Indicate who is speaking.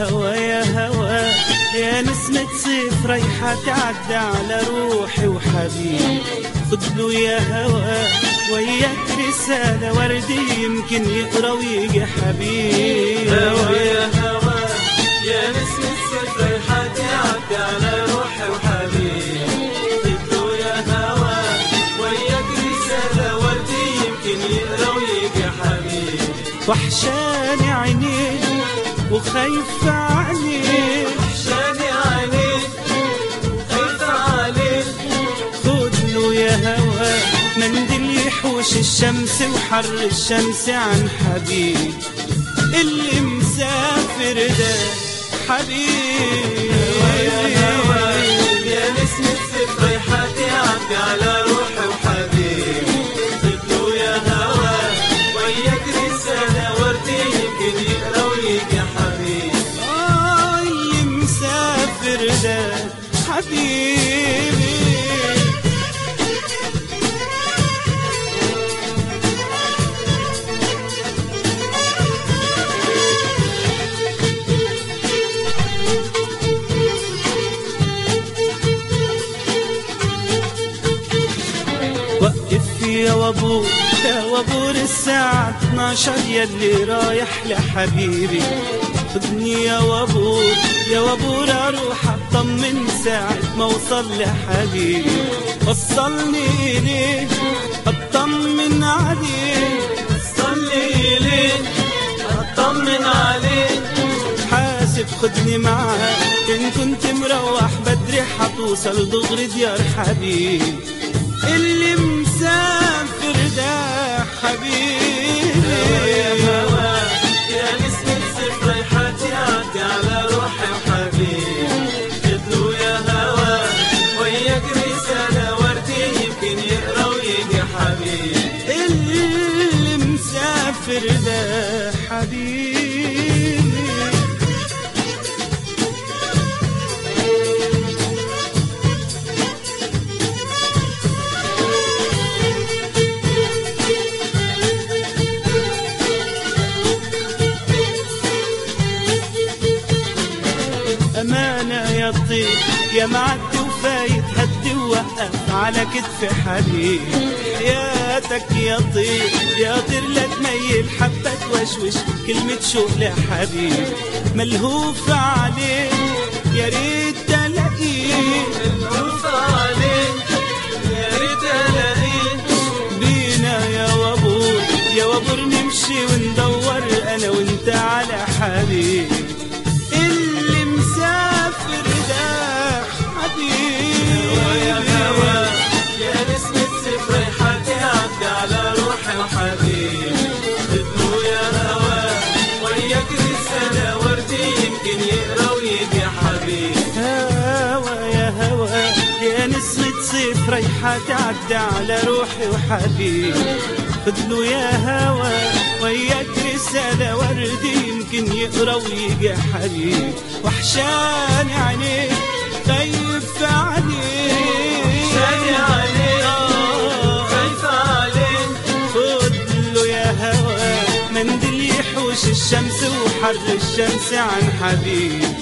Speaker 1: هوا يا هوا يا نسمة صيف رايحة تعدى على روحي وحبيبي خد له يا هوا وياك رسالة وردي يمكن يقرا ويجي حبيبي
Speaker 2: هوا يا هوا يا نسمة صيف رايحة تعدي على روحي وحبيبي خدوا يا هوا وياك رسالة وردي يمكن يقرا ويجي حبيبي
Speaker 1: وحشاني عينيك وخايف عليك
Speaker 2: وحشاني عليك خايفة عليك
Speaker 1: خد له يا هوا منديل يحوش الشمس وحر الشمس عن حبيب اللي مسافر ده حبيبي
Speaker 2: يا هوا يا نسمة صيف رايحة تعدي على روحي وحبيبي خدوا يا هوا وياك رسالة وردي يمكن يقرا ويجي حبيبي
Speaker 1: آه اللي مسافر ده حبيبي وقف يا وابور يا وابور الساعة 12 يلي رايح لحبيبي خدني يا وابور يا وابور اروح اطمن ساعة ما اوصل لحبيبي وصلني اليه اطمن عليه
Speaker 2: صلي ليك اطمن عليك
Speaker 1: حاسب خدني معاك ان كنت مروح بدري حتوصل دغري ديار حبيبي اللي مسافر ده حبيبي
Speaker 2: يا هوا يا نسمة صيف رايحة تعدي على روحي وحبيبي خدوا يا هوا وياك رسالة وردي يمكن يقرا ويجي حبيبي
Speaker 1: اللي مسافر ده حبيبي أمانة يا طيب يا معدي وفايت هدي ووقف على كتف حبيب حياتك يا طيب يا طير لا تميل حبة توشوش كلمة شوق لحبيب ملهوف عليك يا ريت تلاقيك
Speaker 2: ملهوف عليك يا ريت الاقيك
Speaker 1: بينا يا وابور يا وابور نمشي وندور انا وانت على حبيب اللي مسافر ده
Speaker 2: يا هوا
Speaker 1: حبيبي
Speaker 2: يا نسمة صيف رايحة تعدي على روحي وحبيبي خدوا يا هوا وياك رسالة وردي يمكن يقرا ويجي حبيبي
Speaker 1: هوا يا هوا يا نسمة صيف رايحة تعدى على روحي وحبيبي خدلو يا هوا وياك رسالة وردي يمكن يقرا ويجي حبيب وحشاني عينيك خايف عليك
Speaker 2: شاني عليك
Speaker 1: آه.
Speaker 2: خايفة عليك
Speaker 1: خدله يا هوا منديل يحوش الشمس وحر الشمس عن حبيب